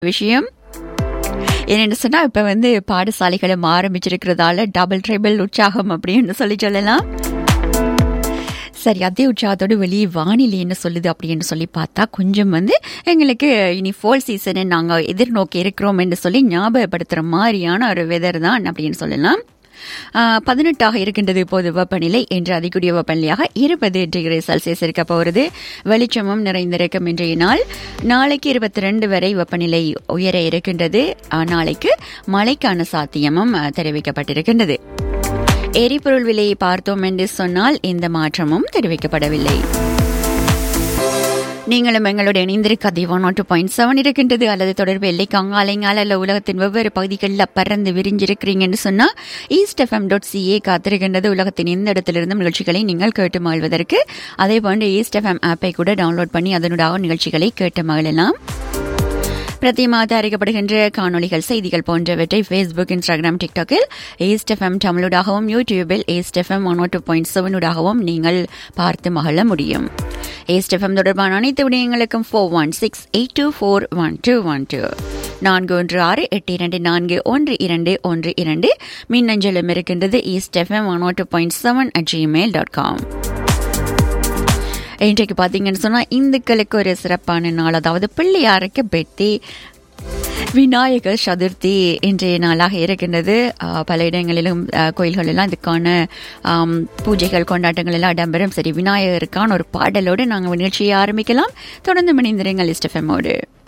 விஷயம் என்னென்னு சொன்னால் இப்போ வந்து பாடசாலைகளும் ஆரம்பிச்சிருக்கிறதால டபுள் ட்ரைபிள் உற்சாகம் அப்படின்னு சொல்லி சொல்லலாம் சரி அதே உற்சாகத்தோடு வெளியே வானிலை என்ன சொல்லுது அப்படின்னு சொல்லி பார்த்தா கொஞ்சம் வந்து எங்களுக்கு இனி ஃபோல் சீசனை நாங்கள் எதிர்நோக்கி இருக்கிறோம் என்று சொல்லி ஞாபகப்படுத்துகிற மாதிரியான ஒரு வெதர் தான் அப்படின்னு சொல்லலாம் பதினெட்டாக இருக்கின்றது இப்போது வெப்பநிலை என்று அதிகூடிய வெப்பநிலையாக இருபது டிகிரி செல்சியஸ் இருக்க போகிறது வெளிச்சமும் நிறைந்திருக்கும் இன்றைய நாள் நாளைக்கு இருபத்தி ரெண்டு வரை வெப்பநிலை உயர இருக்கின்றது நாளைக்கு மழைக்கான சாத்தியமும் தெரிவிக்கப்பட்டிருக்கின்றது எரிபொருள் விலையை பார்த்தோம் என்று சொன்னால் எந்த மாற்றமும் தெரிவிக்கப்படவில்லை நீங்களும் எங்களுடைய இணைந்திருக்க அதிகம் நாட்டு பாயிண்ட் செவன் இருக்கின்றது அல்லது தொடர்பு எல்லைக்கு அங்காலைங்கால அல்ல உலகத்தின் வெவ்வேறு பகுதிகளில் பறந்து விரிஞ்சிருக்கிறீங்கன்னு சொன்னால் ஈஸ்ட் எஃப்எம் டாட் சிஏ காத்திருக்கின்றது உலகத்தின் எந்த இடத்திலிருந்தும் நிகழ்ச்சிகளை நீங்கள் கேட்டு மகிழ்வதற்கு அதே போன்று ஈஸ்ட் எஃப்எம் ஆப்பை கூட டவுன்லோட் பண்ணி அதனுடைய நிகழ்ச்சிகளை கேட்டு மகிழலாம் பிரதி மாத அறிக்கப்படுகின்ற காணொலிகள் செய்திகள் போன்றவற்றை ஃபேஸ்புக் இன்ஸ்டாகிராம் டிக்டாக்கில் ஏஸ்ட் எஃப்எம் தமிழூடாகவும் யூடியூபில் East FM one two point செவனூடாகவும் நீங்கள் பார்த்து மகிழ முடியும் ஏஸ்ட் எஃப்எம் தொடர்பான அனைத்து விடயங்களுக்கும் four one six eight two four one two one two நான்கு ஒன்று ஆறு எட்டு இரண்டு நான்கு ஒன்று இரண்டு ஒன்று இரண்டு மின்னஞ்சலும் இருக்கின்றது East FM one two point seven at Gmail dot com இன்றைக்கு பார்த்தீங்கன்னு சொன்னால் இந்துக்களுக்கு ஒரு சிறப்பான நாள் அதாவது பிள்ளையாருக்கு பெட்டி விநாயகர் சதுர்த்தி இன்றைய நாளாக இருக்கின்றது பல இடங்களிலும் கோயில்களெல்லாம் இதுக்கான பூஜைகள் கொண்டாட்டங்கள் எல்லாம் இடம்பெறும் சரி விநாயகருக்கான ஒரு பாடலோடு நாங்கள் நிகழ்ச்சியை ஆரம்பிக்கலாம் தொடர்ந்து மணிந்திரங்கள் இஸ்டஃபெமோடு